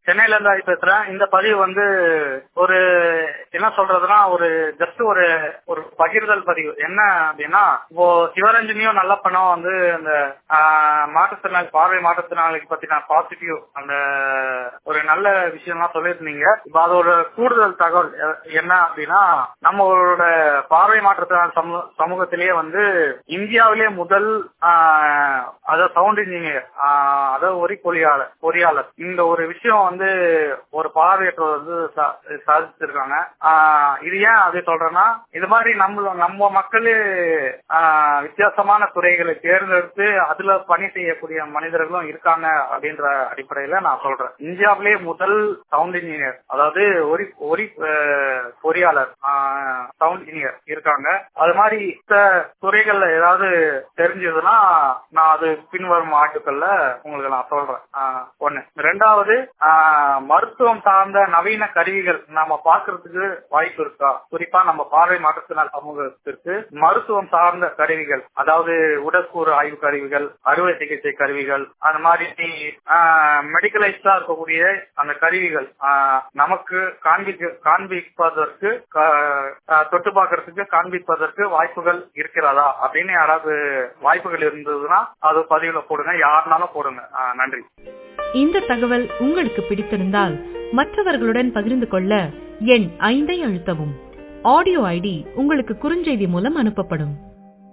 சென்னையில இருந்து ஆகி பேசுறேன் இந்த பதிவு வந்து ஒரு என்ன சொல்றதுன்னா ஒரு ஜஸ்ட் ஒரு ஒரு பகிர்தல் பதிவு என்ன அப்படின்னா இப்போ சிவரஞ்சனியும் நல்ல பணம் வந்து அந்த ஆஹ், மாற்றுத்திறனாளி பார்வை மாற்றுத்திறனாளிக்கு பத்தின பாசிட்டிவ் அந்த ஒரு நல்ல விஷயம்லாம் சொல்லியிருந்தீங்க இப்போ அதோட கூடுதல் தகவல் எ- என்ன அப்படின்னா நம்மளோட பார்வை மாற்றுத்திறனாளி சமூக சமூகத்திலேயே வந்து இந்தியாவிலேயே முதல் ஆஹ், அதாவது சவுண்ட் இன்ஜினியர் அதாவது ஒரி பொறியாளர் பொறியாளர் இந்த ஒரு விஷயம் வந்து ஒரு பார்வையற்றவர் வந்து சா- சாதிச்சிருக்காங்க ஆஹ், இது ஏன் அதை சொல்றேன்னா இது மாதிரி நம்ம நம்ம மக்களே ஆஹ், வித்தியாசமான துறைகளை தேர்ந்தெடுத்து அதுல பணி செய்யக்கூடிய மனிதர்களும் இருக்காங்க அப்படின்ற அடிப்படையில நான் சொல்றேன் இந்தியாவிலேயே முதல் சவுண்ட் இன்ஜினியர் அதாவது ஒரு ஒரு அஹ், பொறியாளர் சவுண்ட் இன்ஜினியர் இருக்காங்க அது மாதிரி இந்த துறைகள்ல ஏதாவது தெரிஞ்சதுன்னா நான் அது பின்வரும் ஆட்டுக்கள்ல உங்களுக்கு நான் சொல்றேன் ஆஹ், ஒண்ணு ரெண்டாவது ஆஹ், மருத்துவம் சார்ந்த நவீன கருவிகள் நாம பாக்குறதுக்கு வாய்ப்பு இருக்கா குறிப்பா நம்ம பார்வை மாற்றுத்திறனாளி சமூகத்திற்கு மருத்துவம் சார்ந்த கருவிகள் அதாவது உடற்கூறு ஆய்வு கருவிகள் அறுவை சிகிச்சை கருவிகள் அந்த மாதிரி மெடிக்கலைஸ்டா இருக்கக்கூடிய அந்த கருவிகள் ஆஹ், நமக்கு காண்பிக்க காண்பிப்பதற்கு க- ஆஹ், தொட்டு பார்க்கறதுக்கு காண்பிப்பதற்கு வாய்ப்புகள் இருக்கிறதா அப்படின்னு யாராவது வாய்ப்புகள் இருந்ததுன்னா அது பதிவுல போடுங்க யாருனாலும் போடுங்க ஆஹ், நன்றி இந்த தகவல் உங்களுக்கு பிடித்திருந்தால் மற்றவர்களுடன் பகிர்ந்து கொள்ள எண் ஐந்தை அழுத்தவும் ஆடியோ ஐடி உங்களுக்கு குறுஞ்செய்தி மூலம் அனுப்பப்படும்